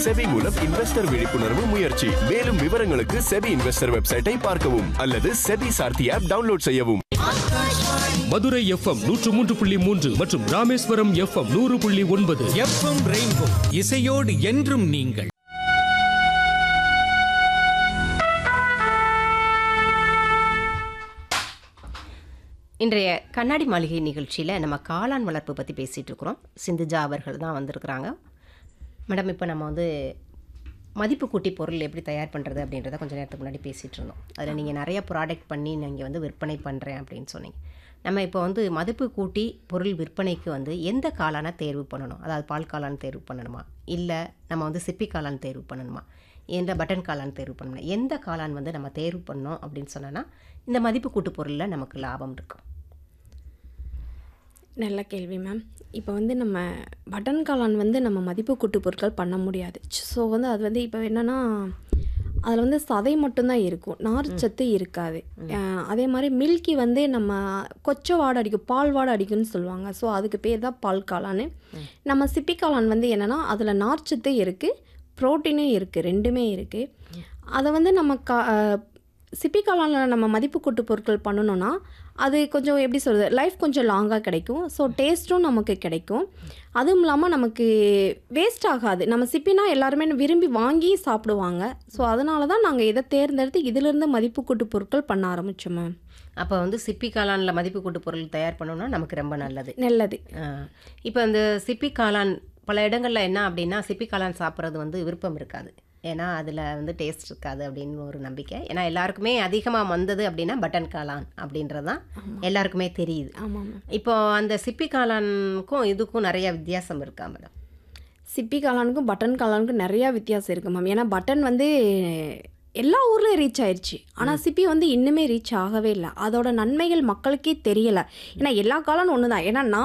SEBI மூலம் investor விழிப்புணர்வு முயற்சி மேலும் விவரங்களுக்கு செபி இன்வெஸ்டர் வெப்சைட்டை பார்க்கவும் அல்லது செபி சார்த்தி ஆப் டவுன்லோட் செய்யவும் மதுரை எஃப்எம் நூற்று மூன்று புள்ளி மூன்று மற்றும் ராமேஸ்வரம் எஃப்எம் நூறு புள்ளி ஒன்பது எஃப்எம் ரெயின்போ இசையோடு என்றும் நீங்கள் இன்றைய கண்ணாடி மாளிகை நிகழ்ச்சியில் நம்ம காளான் வளர்ப்பு பற்றி பேசிகிட்டு இருக்கிறோம் சிந்துஜா அவர்கள் தான் வந்திருக்கிறாங்க மேடம் இப்போ நம்ம வந்து மதிப்பு கூட்டி பொருள் எப்படி தயார் பண்ணுறது அப்படின்றத கொஞ்சம் நேரத்துக்கு முன்னாடி பேசிகிட்டு இருந்தோம் அதில் நீங்கள் நிறைய ப்ராடக்ட் பண்ணி நீங்கள் வந்து விற்பனை பண்ணுறேன் அப்படின்னு சொன்னீங்க நம்ம இப்போ வந்து மதிப்பு கூட்டி பொருள் விற்பனைக்கு வந்து எந்த காளானை தேர்வு பண்ணணும் அதாவது பால் காளான் தேர்வு பண்ணணுமா இல்லை நம்ம வந்து சிப்பி காளான் தேர்வு பண்ணணுமா எந்த பட்டன் காளான் தேர்வு பண்ணணும் எந்த காளான் வந்து நம்ம தேர்வு பண்ணோம் அப்படின்னு சொன்னோன்னா இந்த மதிப்பு கூட்டு பொருளில் நமக்கு லாபம் இருக்கும் நல்ல கேள்வி மேம் இப்போ வந்து நம்ம பட்டன் காளான் வந்து நம்ம மதிப்பு கூட்டு பொருட்கள் பண்ண முடியாது ஸோ வந்து அது வந்து இப்போ என்னென்னா அதில் வந்து சதை மட்டும்தான் இருக்கும் நார்ச்சத்து இருக்காது அஹ் அதே மாதிரி மில்கி வந்து நம்ம கொச்சை வாடை அடிக்கும் பால் வாடை அடிக்கும்னு சொல்லுவாங்க ஸோ அதுக்கு பேர் தான் பால் காளான் நம்ம சிப்பி காளான் வந்து என்னென்னா அதில் நார்ச்சத்து இருக்குது ப்ரோட்டீனும் இருக்குது ரெண்டுமே இருக்குது அதை வந்து நம்ம கா அஹ் சிப்பி காளானில் நம்ம மதிப்பு கூட்டு பொருட்கள் பண்ணணும்னா அது கொஞ்சம் எப்படி சொல்கிறது லைஃப் கொஞ்சம் லாங்காக கிடைக்கும் ஸோ டேஸ்ட்டும் நமக்கு கிடைக்கும் அதுவும் இல்லாமல் நமக்கு வேஸ்ட் ஆகாது நம்ம சிப்பினா எல்லாருமே விரும்பி வாங்கி சாப்பிடுவாங்க ஸோ அதனால தான் நாங்கள் இதை தேர்ந்தெடுத்து இதிலிருந்து மதிப்பு கூட்டு பொருட்கள் பண்ண ஆரம்பித்தோம் மேம் அப்போ வந்து சிப்பி காளானில் மதிப்பு கூட்டு பொருள் தயார் பண்ணோம்னா நமக்கு ரொம்ப நல்லது நல்லது இப்போ இந்த சிப்பி காளான் பல இடங்களில் என்ன அப்படின்னா சிப்பி காளான் சாப்பிட்றது வந்து விருப்பம் இருக்காது ஏன்னா அதில் வந்து டேஸ்ட் இருக்காது அப்படின்னு ஒரு நம்பிக்கை ஏன்னா எல்லாருக்குமே அதிகமாக வந்தது அப்படின்னா பட்டன் காளான் அப்படின்றது தான் எல்லாருக்குமே தெரியுது ஆமாம் மேம் இப்போ அந்த சிப்பி காளானுக்கும் இதுக்கும் நிறைய வித்தியாசம் இருக்கா மேடம் சிப்பி காளானுக்கும் பட்டன் காளானுக்கும் நிறையா வித்தியாசம் இருக்குது மேம் ஏன்னா பட்டன் வந்து எல்லா ஊர்லேயும் ரீச் ஆயிடுச்சு ஆனால் சிப்பி வந்து இன்னுமே ரீச் ஆகவே இல்லை அதோட நன்மைகள் மக்களுக்கே தெரியலை ஏன்னா எல்லா காளானும் ஒன்று தான் ஏன்னா நான்